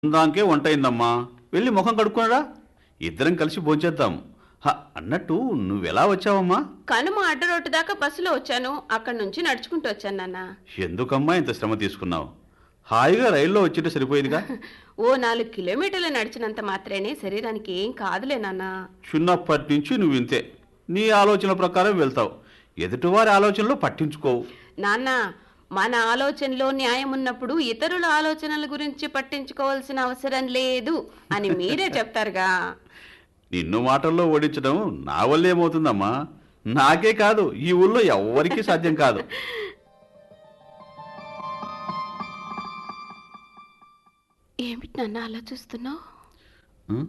దానికే వంట అయిందమ్మా వెళ్ళి ముఖం కడుక్కోనరా ఇద్దరం కలిసి భోంచేద్దాం హ, అన్నట్టు నువ్వెలా వచ్చావమ్మా కనుమ అడ్డరోడ్డు దాకా బస్సులో వచ్చాను అక్కడి నుంచి నడుచుకుంటూ వచ్చాను నాన్న ఎందుకమ్మా ఇంత శ్రమ తీసుకున్నావు హాయిగా రైల్లో వచ్చింటే సరిపోయేదిగా ఓ నాలుగు కిలోమీటర్లు నడిచినంత మాత్రమే శరీరానికి ఏం కాదులే నాన్న చిన్నప్పటి నుంచి నువ్వు ఇంతే నీ ఆలోచన ప్రకారం వెళ్తావు ఎదుటివారి ఆలోచనలు పట్టించుకోవు నాన్న మన ఆలోచనలో న్యాయం ఉన్నప్పుడు ఇతరుల ఆలోచనల గురించి పట్టించుకోవాల్సిన అవసరం లేదు అని మీరే చెప్తారుగా నిన్ను మాటల్లో ఓడించడం నా వల్ల ఏమవుతుందమ్మా నాకే కాదు ఈ ఊళ్ళో ఎవ్వరికీ సాధ్యం కాదు ఏమిటి నాన్న అలా చూస్తున్నావు ఉం?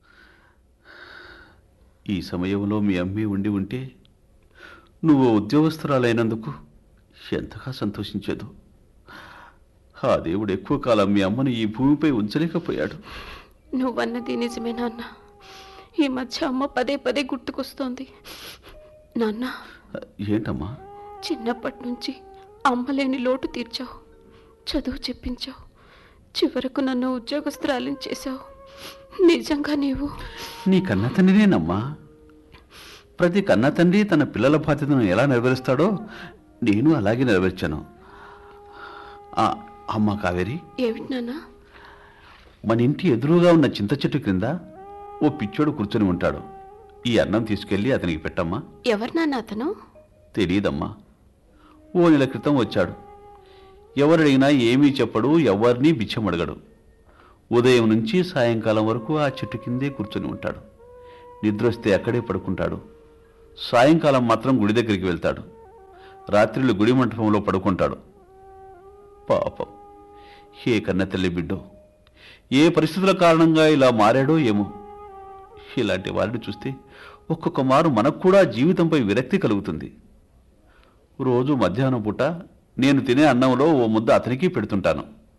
ఈ సమయంలో మీ అమ్మే ఉండి ఉంటే నువ్వు ఉద్యోగస్తురాలైనందుకు ఎంతగా సంతోషించేదో ఆ దేవుడు ఎక్కువ కాలం మీ అమ్మను ఈ భూమిపై ఉంచలేకపోయాడు నువ్వన్నది నిజమే నాన్న ఈ మధ్య అమ్మ పదే పదే గుర్తుకొస్తోంది నాన్న ఏంటమ్మా చిన్నప్పటి నుంచి అమ్మ లేని లోటు తీర్చావు చదువు చెప్పించావు చివరకు నన్ను ఉద్యోగస్తురాలిని చేశావు నిజంగా నీవు నీ కన్న తండ్రినేనమ్మా ప్రతి కన్న తండ్రి తన పిల్లల బాధ్యతను ఎలా నెరవేరుస్తాడో నేను అలాగే నెరవేర్చాను ఆ, అమ్మ కావేరి ఏమిటి నాన్న మన ఇంటి ఎదురుగా ఉన్న చింత చెట్టు క్రింద ఓ పిచ్చోడు కూర్చొని ఉంటాడు ఈ అన్నం తీసుకెళ్ళి అతనికి పెట్టమ్మా ఎవరు నాన్న అతను తెలియదమ్మా ఓ నెల క్రితం వచ్చాడు ఎవరడిగినా ఏమీ చెప్పడు ఎవరినీ బిచ్చమడగడు ఉదయం నుంచి సాయంకాలం వరకు ఆ చెట్టు కిందే కూర్చొని ఉంటాడు నిద్రొస్తే అక్కడే పడుకుంటాడు సాయంకాలం మాత్రం గుడి దగ్గరికి వెళ్తాడు రాత్రిళ్ళు గుడి మంటపంలో పడుకుంటాడు పాపం ఏ కన్న తల్లి బిడ్డో ఏ పరిస్థితుల కారణంగా ఇలా మారాడో ఏమో ఇలాంటి వారిని చూస్తే ఒక్కొక్క మారు మనకు కూడా జీవితంపై విరక్తి కలుగుతుంది రోజు మధ్యాహ్నం పూట నేను తినే అన్నంలో ఓ ముద్ద అతనికి పెడుతుంటాను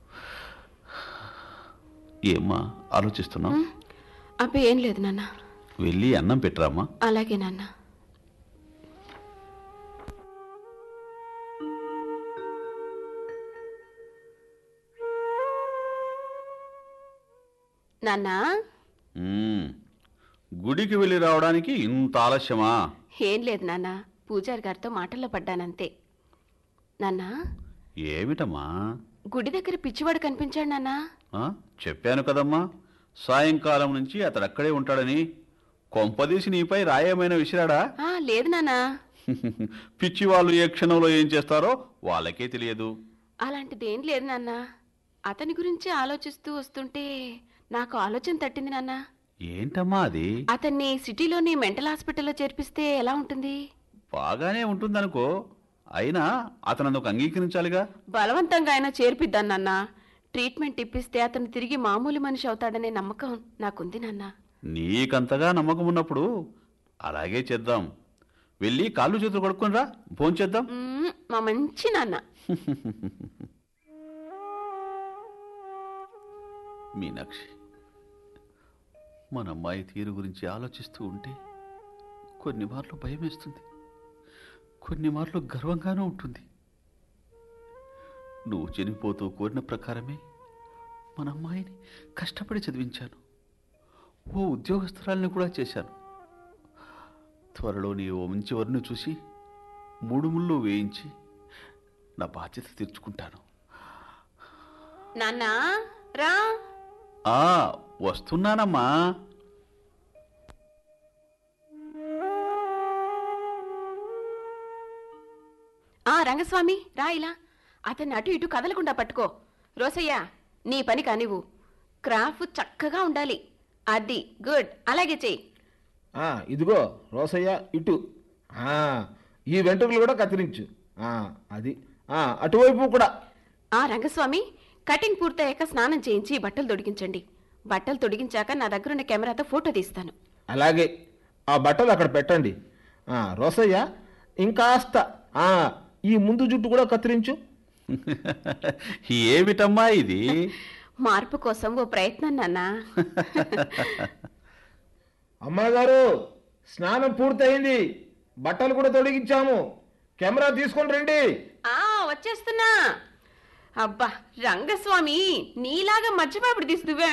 ఏమ్మా ఆలోచిస్తున్నావు అబ్బే ఏం లేదు నాన్న వెళ్ళి అన్నం పెట్టరామ్మా అలాగే నాన్న నాన్న మ్మ్. గుడికి వెళ్ళి రావడానికి ఇంత ఆలస్యమా ఏం లేదు నాన్న పూజారి గారితో మాటల్లో పడ్డానంతే నాన్న ఏమిటమ్మా గుడి దగ్గర పిచ్చివాడు కనిపించాడు నాన్న ఆ? చెప్పాను కదమ్మా సాయంకాలం నుంచి అతడు అక్కడే ఉంటాడని కొంపదీసి నీపై రాయమైన విసిరాడా ఆ, లేదు నాన్న పిచ్చి వాళ్ళు ఏ క్షణంలో ఏం చేస్తారో వాళ్ళకే తెలియదు అలాంటిది ఏం లేదు నాన్న అతని గురించి ఆలోచిస్తూ వస్తుంటే నాకు ఆలోచన తట్టింది నాన్న ఏంటమ్మా అది అతన్ని సిటీలోని మెంటల్ హాస్పిటల్లో చేర్పిస్తే ఎలా ఉంటుంది బాగానే ఉంటుందనుకో అయినా అతను అందుకు అంగీకరించాలిగా బలవంతంగా అయినా చేర్పిద్దాం నాన్న ట్రీట్మెంట్ ఇప్పిస్తే అతను తిరిగి మామూలు మనిషి అవుతాడనే నమ్మకం నాకుంది నాన్న నీకంతగా నమ్మకం ఉన్నప్పుడు అలాగే చేద్దాం వెళ్ళి కాళ్ళు చేతులు కడుక్కొని రా భోంచేద్దాం మ్మ్, మా మంచి నాన్న మీనాక్షి మన అమ్మాయి తీరు గురించి ఆలోచిస్తూ ఉంటే కొన్ని మార్లు భయం వేస్తుంది కొన్ని మార్లు గర్వంగానూ ఉంటుంది నువ్వు చనిపోతూ కోరిన ప్రకారమే మన అమ్మాయిని కష్టపడి చదివించాను ఓ ఉద్యోగస్తురాల్ని కూడా చేశాను త్వరలో నీ ఓ మంచి వరుని చూసి మూడు ముళ్ళు వేయించి నా బాధ్యత తీర్చుకుంటాను నాన్న రా ఆ వస్తున్నానమ్మా ఆ రంగస్వామి రా ఇలా అతన్ని అటు ఇటు కదలకుండా పట్టుకో రోసయ్య నీ పని కానివ్వు క్రాఫ్ చక్కగా ఉండాలి అది గుడ్ అలాగే చెయ్యి ఆ, ఇదిగో రోసయ్య ఇటు ఆ, ఈ వెంట్రుకలు కూడా కత్తిరించు ఆ, అది ఆ, అటువైపు కూడా ఆ రంగస్వామి కటింగ్ పూర్తయ్యాక స్నానం చేయించి బట్టలు తొడిగించండి బట్టలు తొడిగించాక నా దగ్గరున్న కెమెరాతో ఫోటో తీస్తాను అలాగే ఆ బట్టలు అక్కడ పెట్టండి ఆ, రోసయ్య ఇంకాస్త ఆ, ఈ ముందు జుట్టు కూడా కత్తిరించు ఏమిటమ్మా ఇది మార్పు కోసం ఓ ప్రయత్నం నాన్న అమ్మగారు స్నానం పూర్తయింది బట్టలు కూడా తొడిగించాము కెమెరా తీసుకొని రండి ఆ వచ్చేస్తున్నా అబ్బా రంగస్వామి నీలాగా మధ్యపాపిడి తీసి